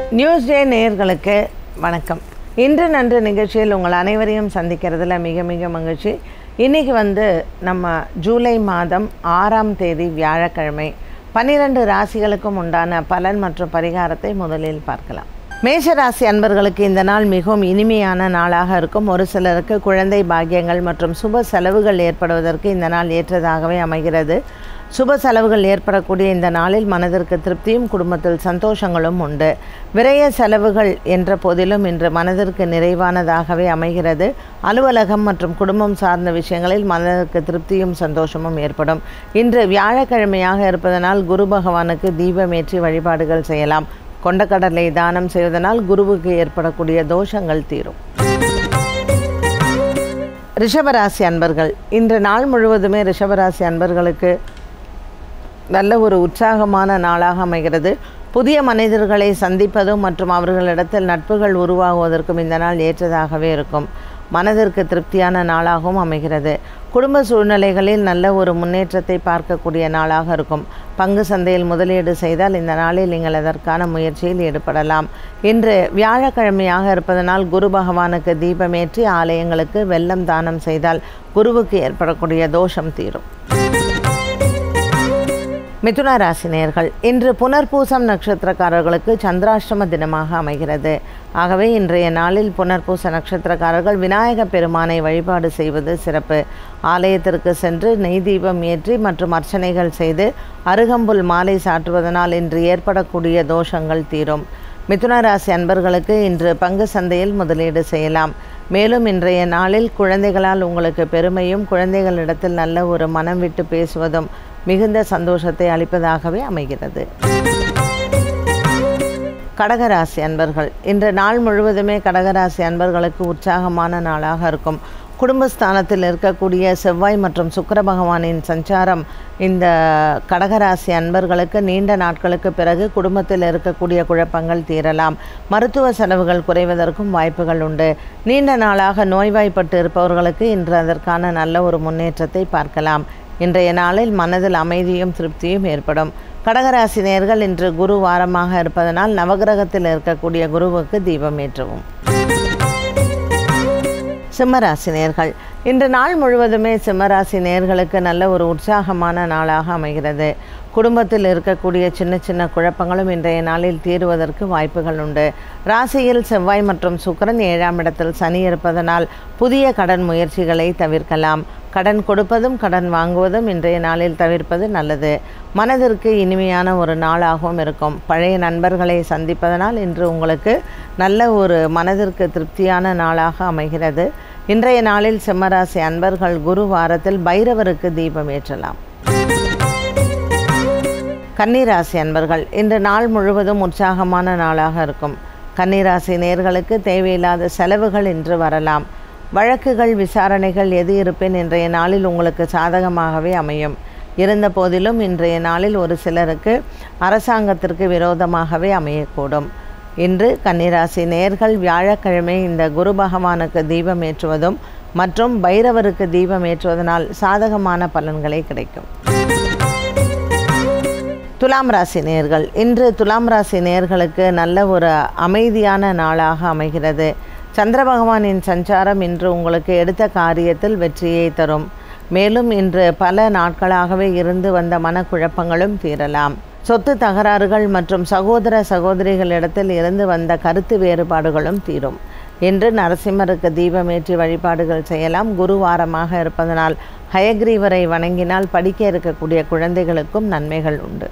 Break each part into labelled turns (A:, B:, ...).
A: news டே நேயர்களுக்கு வணக்கம் இன்று நன்று நிகழ்ச்சியில் உங்கள் அனைவரையும் சந்திக்கிறதுல மிக மிக மகிழ்ச்சி இன்றைக்கி வந்து நம்ம ஜூலை மாதம் ஆறாம் தேதி வியாழக்கிழமை பன்னிரண்டு ராசிகளுக்கும் உண்டான பலன் மற்றும் பரிகாரத்தை முதலில் பார்க்கலாம் மேஷ ராசி அன்பர்களுக்கு இந்த நாள் மிகவும் இனிமையான நாளாக இருக்கும் ஒரு சிலருக்கு குழந்தை பாக்கியங்கள் மற்றும் சுப செலவுகள் ஏற்படுவதற்கு இந்த நாள் ஏற்றதாகவே அமைகிறது சுப செலவுகள் ஏற்படக்கூடிய இந்த நாளில் மனதிற்கு திருப்தியும் குடும்பத்தில் சந்தோஷங்களும் உண்டு விரய செலவுகள் என்ற போதிலும் இன்று மனதிற்கு நிறைவானதாகவே அமைகிறது அலுவலகம் மற்றும் குடும்பம் சார்ந்த விஷயங்களில் மனதிற்கு திருப்தியும் சந்தோஷமும் ஏற்படும் இன்று வியாழக்கிழமையாக இருப்பதனால் குரு பகவானுக்கு தீபமேற்றி வழிபாடுகள் செய்யலாம் கொண்டக்கடலை தானம் செய்வதனால் குருவுக்கு ஏற்படக்கூடிய தோஷங்கள் தீரும் ரிஷபராசி அன்பர்கள் இன்று நாள் முழுவதுமே ரிஷபராசி அன்பர்களுக்கு நல்ல ஒரு உற்சாகமான நாளாக அமைகிறது புதிய மனிதர்களை சந்திப்பதும் மற்றும் அவர்களிடத்தில் நட்புகள் உருவாகுவதற்கும் இந்த நாள் ஏற்றதாகவே இருக்கும் மனதிற்கு திருப்தியான நாளாகவும் அமைகிறது குடும்ப சூழ்நிலைகளில் நல்ல ஒரு முன்னேற்றத்தை பார்க்கக்கூடிய நாளாக இருக்கும் பங்கு சந்தையில் முதலீடு செய்தால் இந்த நாளில் நீங்கள் அதற்கான முயற்சியில் ஈடுபடலாம் இன்று வியாழக்கிழமையாக இருப்பதனால் குரு பகவானுக்கு தீபமேற்றி ஆலயங்களுக்கு வெள்ளம் தானம் செய்தால் குருவுக்கு ஏற்படக்கூடிய தோஷம் தீரும் மிதுன ராசி நேயர்கள் இன்று புனர்பூசம் நட்சத்திரக்காரர்களுக்கு சந்திராஷ்டம தினமாக அமைகிறது ஆகவே இன்றைய நாளில் புனர்பூச நட்சத்திரக்காரர்கள் விநாயக பெருமானை வழிபாடு செய்வது சிறப்பு ஆலயத்திற்கு சென்று நெய் தீபம் ஏற்றி மற்றும் அர்ச்சனைகள் செய்து அருகம்புல் மாலை சாற்றுவதனால் இன்று ஏற்படக்கூடிய தோஷங்கள் தீரும் மிதுன ராசி அன்பர்களுக்கு இன்று பங்கு சந்தையில் முதலீடு செய்யலாம் மேலும் இன்றைய நாளில் குழந்தைகளால் உங்களுக்கு பெருமையும் குழந்தைகளிடத்தில் நல்ல ஒரு மனம் விட்டு பேசுவதும் மிகுந்த சந்தோஷத்தை அளிப்பதாகவே அமைகிறது கடகராசி அன்பர்கள் இன்று நாள் முழுவதுமே கடகராசி அன்பர்களுக்கு உற்சாகமான நாளாக இருக்கும் குடும்பஸ்தானத்தில் இருக்கக்கூடிய செவ்வாய் மற்றும் சுக்கிர பகவானின் சஞ்சாரம் இந்த கடகராசி அன்பர்களுக்கு நீண்ட நாட்களுக்கு பிறகு குடும்பத்தில் இருக்கக்கூடிய குழப்பங்கள் தீரலாம் மருத்துவ செலவுகள் குறைவதற்கும் வாய்ப்புகள் உண்டு நீண்ட நாளாக நோய்வாய்ப்பட்டு இருப்பவர்களுக்கு இன்று அதற்கான நல்ல ஒரு முன்னேற்றத்தை பார்க்கலாம் இன்றைய நாளில் மனதில் அமைதியும் திருப்தியும் ஏற்படும் கடகராசி நேர்கள் இன்று குரு வாரமாக இருப்பதனால் நவகிரகத்தில் இருக்கக்கூடிய குருவுக்கு தீபம் ஏற்றவும் சிம்மராசி நேர்கள் இன்று நாள் முழுவதுமே சிம்மராசி நேர்களுக்கு நல்ல ஒரு உற்சாகமான நாளாக அமைகிறது குடும்பத்தில் இருக்கக்கூடிய சின்ன சின்ன குழப்பங்களும் இன்றைய நாளில் தீருவதற்கு வாய்ப்புகள் உண்டு ராசியில் செவ்வாய் மற்றும் சுக்கரன் ஏழாம் இடத்தில் சனி இருப்பதனால் புதிய கடன் முயற்சிகளை தவிர்க்கலாம் கடன் கொடுப்பதும் கடன் வாங்குவதும் இன்றைய நாளில் தவிர்ப்பது நல்லது மனதிற்கு இனிமையான ஒரு நாளாகவும் இருக்கும் பழைய நண்பர்களை சந்திப்பதனால் இன்று உங்களுக்கு நல்ல ஒரு மனதிற்கு திருப்தியான நாளாக அமைகிறது இன்றைய நாளில் சிம்மராசி அன்பர்கள் குரு வாரத்தில் பைரவருக்கு தீபம் ஏற்றலாம் கன்னிராசி அன்பர்கள் இன்று நாள் முழுவதும் உற்சாகமான நாளாக இருக்கும் கன்னிராசி நேர்களுக்கு தேவையில்லாத செலவுகள் இன்று வரலாம் வழக்குகள் விசாரணைகள் எது இருப்பின் இன்றைய நாளில் உங்களுக்கு சாதகமாகவே அமையும் இருந்த போதிலும் இன்றைய நாளில் ஒரு சிலருக்கு அரசாங்கத்திற்கு விரோதமாகவே அமையக்கூடும் இன்று கன்னிராசி நேர்கள் வியாழக்கிழமை இந்த குரு பகவானுக்கு தீபம் ஏற்றுவதும் மற்றும் பைரவருக்கு தீபம் ஏற்றுவதனால் சாதகமான பலன்களை கிடைக்கும் துலாம் ராசி நேர்கள் இன்று துலாம் ராசி நேர்களுக்கு நல்ல ஒரு அமைதியான நாளாக அமைகிறது சந்திர பகவானின் சஞ்சாரம் இன்று உங்களுக்கு எடுத்த காரியத்தில் வெற்றியை தரும் மேலும் இன்று பல நாட்களாகவே இருந்து வந்த மனக்குழப்பங்களும் தீரலாம் சொத்து தகராறுகள் மற்றும் சகோதர சகோதரிகளிடத்தில் இருந்து வந்த கருத்து வேறுபாடுகளும் தீரும் இன்று நரசிம்மருக்கு தீபமேற்றி வழிபாடுகள் செய்யலாம் குருவாரமாக இருப்பதனால் ஹயக்ரீவரை வணங்கினால் படிக்க இருக்கக்கூடிய குழந்தைகளுக்கும் நன்மைகள் உண்டு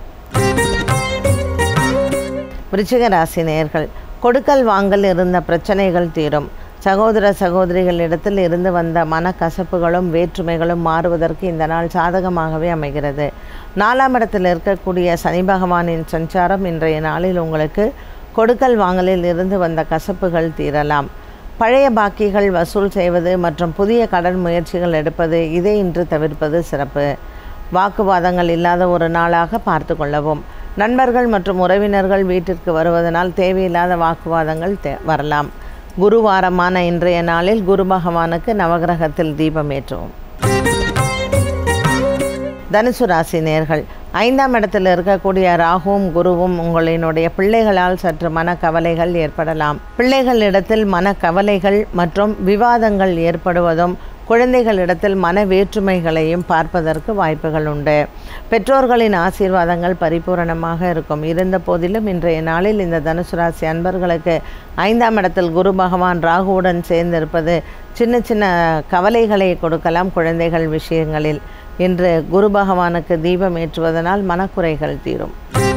A: விருச்சிக ராசி நேயர்கள் கொடுக்கல் வாங்கல் இருந்த பிரச்சனைகள் தீரும் சகோதர சகோதரிகளிடத்தில் இருந்து வந்த மனக்கசப்புகளும் வேற்றுமைகளும் மாறுவதற்கு இந்த நாள் சாதகமாகவே அமைகிறது நாலாம் இடத்தில் இருக்கக்கூடிய சனி பகவானின் சஞ்சாரம் இன்றைய நாளில் உங்களுக்கு கொடுக்கல் வாங்கலில் இருந்து வந்த கசப்புகள் தீரலாம் பழைய பாக்கிகள் வசூல் செய்வது மற்றும் புதிய கடன் முயற்சிகள் எடுப்பது இதை இன்று தவிர்ப்பது சிறப்பு வாக்குவாதங்கள் இல்லாத ஒரு நாளாக பார்த்து கொள்ளவும் நண்பர்கள் மற்றும் உறவினர்கள் வீட்டிற்கு வருவதனால் தேவையில்லாத வாக்குவாதங்கள் தே வரலாம் குருவாரமான இன்றைய நாளில் குரு பகவானுக்கு நவகிரகத்தில் தீபம் ஏற்றுவோம் தனுசு ராசி நேர்கள் ஐந்தாம் இடத்தில் இருக்கக்கூடிய ராகுவும் குருவும் உங்களினுடைய பிள்ளைகளால் சற்று மனக்கவலைகள் ஏற்படலாம் பிள்ளைகளிடத்தில் மனக்கவலைகள் மற்றும் விவாதங்கள் ஏற்படுவதும் குழந்தைகளிடத்தில் மன வேற்றுமைகளையும் பார்ப்பதற்கு வாய்ப்புகள் உண்டு பெற்றோர்களின் ஆசீர்வாதங்கள் பரிபூரணமாக இருக்கும் இருந்த போதிலும் இன்றைய நாளில் இந்த தனுசு ராசி அன்பர்களுக்கு ஐந்தாம் இடத்தில் குரு பகவான் ராகுவுடன் சேர்ந்திருப்பது சின்ன சின்ன கவலைகளை கொடுக்கலாம் குழந்தைகள் விஷயங்களில் இன்று குரு பகவானுக்கு தீபம் ஏற்றுவதனால் மனக்குறைகள் தீரும்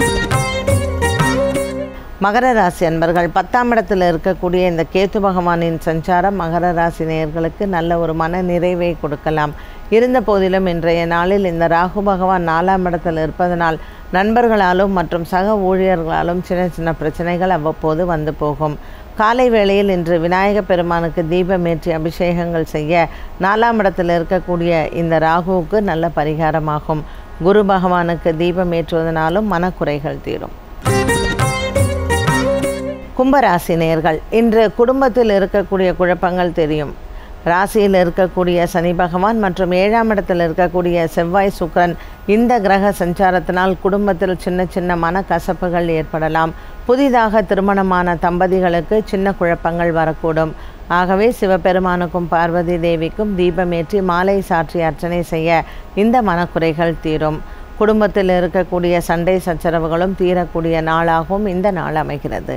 A: மகர ராசி அன்பர்கள் பத்தாம் இடத்தில் இருக்கக்கூடிய இந்த கேத்து பகவானின் சஞ்சாரம் மகர ராசி நேயர்களுக்கு நல்ல ஒரு மன நிறைவை கொடுக்கலாம் இருந்த போதிலும் இன்றைய நாளில் இந்த ராகு பகவான் நாலாம் இடத்தில் இருப்பதனால் நண்பர்களாலும் மற்றும் சக ஊழியர்களாலும் சின்ன சின்ன பிரச்சனைகள் அவ்வப்போது வந்து போகும் காலை வேளையில் இன்று விநாயக பெருமானுக்கு தீபமேற்றி அபிஷேகங்கள் செய்ய நாலாம் இடத்தில் இருக்கக்கூடிய இந்த ராகுவுக்கு நல்ல பரிகாரமாகும் குரு பகவானுக்கு தீபமேற்றுவதனாலும் மனக்குறைகள் தீரும் கும்பராசி நேர்கள் இன்று குடும்பத்தில் இருக்கக்கூடிய குழப்பங்கள் தெரியும் ராசியில் இருக்கக்கூடிய சனி பகவான் மற்றும் ஏழாம் இடத்தில் இருக்கக்கூடிய செவ்வாய் சுக்கரன் இந்த கிரக சஞ்சாரத்தினால் குடும்பத்தில் சின்ன சின்ன மனக்கசப்புகள் ஏற்படலாம் புதிதாக திருமணமான தம்பதிகளுக்கு சின்ன குழப்பங்கள் வரக்கூடும் ஆகவே சிவபெருமானுக்கும் பார்வதி தேவிக்கும் தீபமேற்றி மாலை சாற்றி அர்ச்சனை செய்ய இந்த மனக்குறைகள் தீரும் குடும்பத்தில் இருக்கக்கூடிய சண்டை சச்சரவுகளும் தீரக்கூடிய நாளாகவும் இந்த நாள் அமைகிறது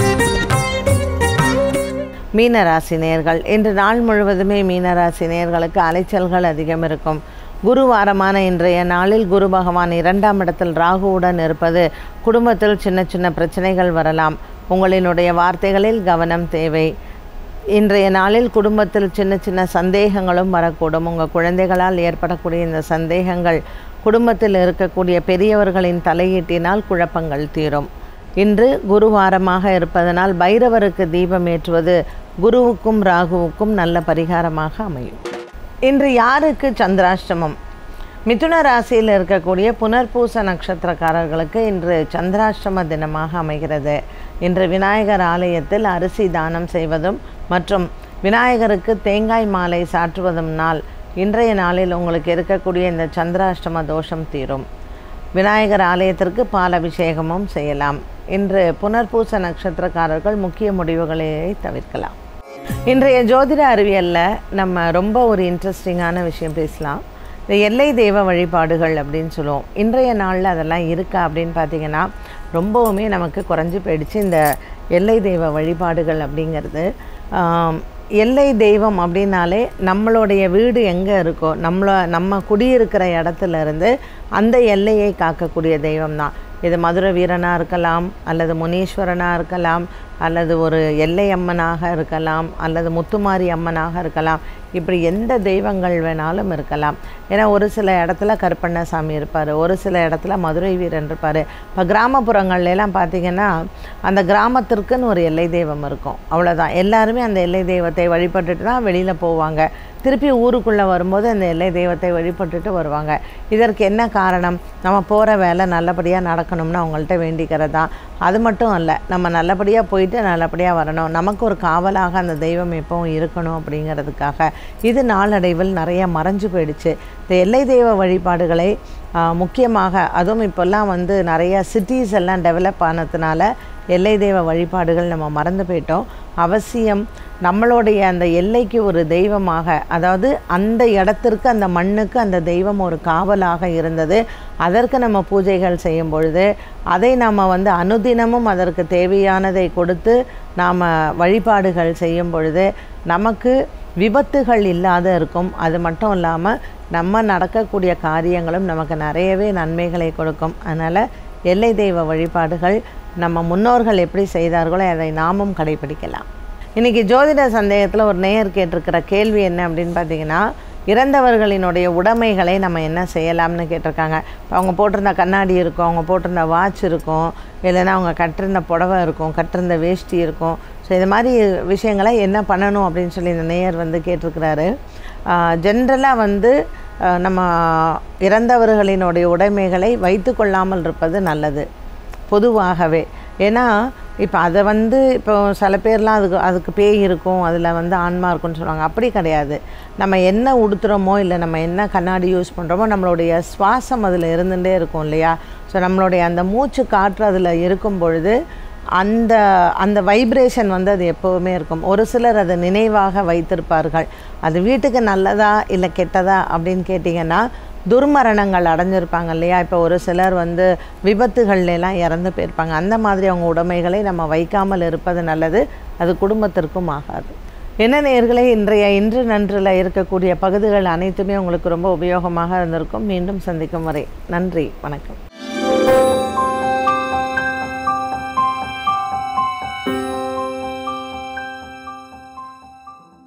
A: மீனராசி நேர்கள் இன்று நாள் முழுவதுமே மீனராசி நேர்களுக்கு அலைச்சல்கள் அதிகம் இருக்கும் குருவாரமான இன்றைய நாளில் குரு பகவான் இரண்டாம் இடத்தில் ராகுவுடன் இருப்பது குடும்பத்தில் சின்ன சின்ன பிரச்சனைகள் வரலாம் உங்களினுடைய வார்த்தைகளில் கவனம் தேவை இன்றைய நாளில் குடும்பத்தில் சின்ன சின்ன சந்தேகங்களும் வரக்கூடும் உங்கள் குழந்தைகளால் ஏற்படக்கூடிய இந்த சந்தேகங்கள் குடும்பத்தில் இருக்கக்கூடிய பெரியவர்களின் தலையீட்டினால் குழப்பங்கள் தீரும் இன்று குருவாரமாக இருப்பதனால் பைரவருக்கு தீபம் ஏற்றுவது குருவுக்கும் ராகுவுக்கும் நல்ல பரிகாரமாக அமையும் இன்று யாருக்கு சந்திராஷ்டமம் மிதுன ராசியில் இருக்கக்கூடிய புனர்பூச நட்சத்திரக்காரர்களுக்கு இன்று சந்திராஷ்டம தினமாக அமைகிறது இன்று விநாயகர் ஆலயத்தில் அரிசி தானம் செய்வதும் மற்றும் விநாயகருக்கு தேங்காய் மாலை சாற்றுவதும் நாள் இன்றைய நாளில் உங்களுக்கு இருக்கக்கூடிய இந்த சந்திராஷ்டம தோஷம் தீரும் விநாயகர் ஆலயத்திற்கு பால் அபிஷேகமும் செய்யலாம் இன்று புனர்பூச நட்சத்திரக்காரர்கள் முக்கிய முடிவுகளை தவிர்க்கலாம் இன்றைய ஜோதிட அறிவியலில் நம்ம ரொம்ப ஒரு இன்ட்ரெஸ்டிங்கான விஷயம் பேசலாம் இந்த எல்லை தெய்வ வழிபாடுகள் அப்படின்னு சொல்லுவோம் இன்றைய நாளில் அதெல்லாம் இருக்கா அப்படின்னு பார்த்தீங்கன்னா ரொம்பவுமே நமக்கு குறைஞ்சி போயிடுச்சு இந்த எல்லை தெய்வ வழிபாடுகள் அப்படிங்கிறது ஆம், எல்லை தெய்வம் அப்படின்னாலே நம்மளுடைய வீடு எங்கே இருக்கோ நம்மள நம்ம குடியிருக்கிற இடத்துல இருந்து அந்த எல்லையை காக்கக்கூடிய தெய்வம் தான் இது மதுரை வீரனாக இருக்கலாம் அல்லது முனீஸ்வரனாக இருக்கலாம் அல்லது ஒரு எல்லை அம்மனாக இருக்கலாம் அல்லது முத்துமாரி அம்மனாக இருக்கலாம் இப்படி எந்த தெய்வங்கள் வேணாலும் இருக்கலாம் ஏன்னா ஒரு சில இடத்துல கருப்பண்ணசாமி இருப்பார் ஒரு சில இடத்துல மதுரை வீரன் இருப்பார் இப்போ கிராமப்புறங்கள்ல எல்லாம் பார்த்தீங்கன்னா அந்த கிராமத்திற்குன்னு ஒரு எல்லை தெய்வம் இருக்கும் அவ்வளோதான் எல்லாருமே அந்த எல்லை தெய்வத்தை வழிபட்டுட்டு தான் வெளியில் போவாங்க திருப்பி ஊருக்குள்ளே வரும்போது அந்த எல்லை தெய்வத்தை வழிபட்டுட்டு வருவாங்க இதற்கு என்ன காரணம் நம்ம போகிற வேலை நல்லபடியாக நடக்கணும்னு அவங்கள்ட்ட வேண்டிக்கிறது தான் அது மட்டும் அல்ல நம்ம நல்லபடியாக போயிட்டு நல்லபடியாக வரணும் நமக்கு ஒரு காவலாக அந்த தெய்வம் எப்பவும் இருக்கணும் அப்படிங்கிறதுக்காக இது நாளடைவில் நிறைய மறைஞ்சு போயிடுச்சு இந்த எல்லை தெய்வ வழிபாடுகளை ஆ, முக்கியமாக அதுவும் இப்போல்லாம் வந்து நிறைய சிட்டிஸ் எல்லாம் டெவலப் ஆனதுனால எல்லை தெய்வ வழிபாடுகள் நம்ம மறந்து போயிட்டோம் அவசியம் நம்மளுடைய அந்த எல்லைக்கு ஒரு தெய்வமாக அதாவது அந்த இடத்திற்கு அந்த மண்ணுக்கு அந்த தெய்வம் ஒரு காவலாக இருந்தது அதற்கு நம்ம பூஜைகள் செய்யும் பொழுது அதை நாம் வந்து அனுதினமும் அதற்கு தேவையானதை கொடுத்து நாம் வழிபாடுகள் செய்யும் பொழுது நமக்கு விபத்துகள் இல்லாத இருக்கும் அது மட்டும் இல்லாமல் நம்ம நடக்கக்கூடிய காரியங்களும் நமக்கு நிறையவே நன்மைகளை கொடுக்கும் அதனால் எல்லை தெய்வ வழிபாடுகள் நம்ம முன்னோர்கள் எப்படி செய்தார்களோ அதை நாமும் கடைபிடிக்கலாம் இன்றைக்கி ஜோதிட சந்தேகத்தில் ஒரு நேயர் கேட்டிருக்கிற கேள்வி என்ன அப்படின்னு பார்த்தீங்கன்னா இறந்தவர்களினுடைய உடைமைகளை நம்ம என்ன செய்யலாம்னு கேட்டிருக்காங்க இப்போ அவங்க போட்டிருந்த கண்ணாடி இருக்கும் அவங்க போட்டிருந்த வாட்ச் இருக்கும் இல்லைன்னா அவங்க கட்டிருந்த புடவை இருக்கும் கட்டிருந்த வேஷ்டி இருக்கும் ஸோ இது மாதிரி விஷயங்களை என்ன பண்ணணும் அப்படின்னு சொல்லி இந்த நேயர் வந்து கேட்டிருக்கிறாரு ஜென்ரலாக வந்து ஆஹ் நம்ம இறந்தவர்களினுடைய உடைமைகளை வைத்து கொள்ளாமல் இருப்பது நல்லது பொதுவாகவே ஏன்னா இப்போ அதை வந்து இப்போ சில பேர்லாம் அதுக்கு அதுக்கு பேய் இருக்கும் அதில் வந்து ஆன்மா இருக்கும்னு சொல்லுவாங்க அப்படி கிடையாது நம்ம என்ன உடுத்துகிறோமோ இல்லை நம்ம என்ன கண்ணாடி யூஸ் பண்ணுறோமோ நம்மளுடைய சுவாசம் அதில் இருந்துகிட்டே இருக்கும் இல்லையா ஸோ நம்மளுடைய அந்த மூச்சு காற்று அதில் இருக்கும் பொழுது அந்த அந்த வைப்ரேஷன் வந்து அது எப்போவுமே இருக்கும் ஒரு சிலர் அதை நினைவாக வைத்திருப்பார்கள் அது வீட்டுக்கு நல்லதா இல்லை கெட்டதா அப்படின்னு கேட்டிங்கன்னா துர்மரணங்கள் அடைஞ்சிருப்பாங்க இல்லையா இப்போ ஒரு சிலர் வந்து விபத்துகள்ல எல்லாம் இறந்து போயிருப்பாங்க அந்த மாதிரி அவங்க உடைமைகளை நம்ம வைக்காமல் இருப்பது நல்லது அது குடும்பத்திற்கும் ஆகாது என்ன நேர்களே இன்றைய இன்று நன்றில் இருக்கக்கூடிய பகுதிகள் அனைத்துமே உங்களுக்கு ரொம்ப உபயோகமாக இருந்திருக்கும் மீண்டும் சந்திக்கும் வரை நன்றி வணக்கம்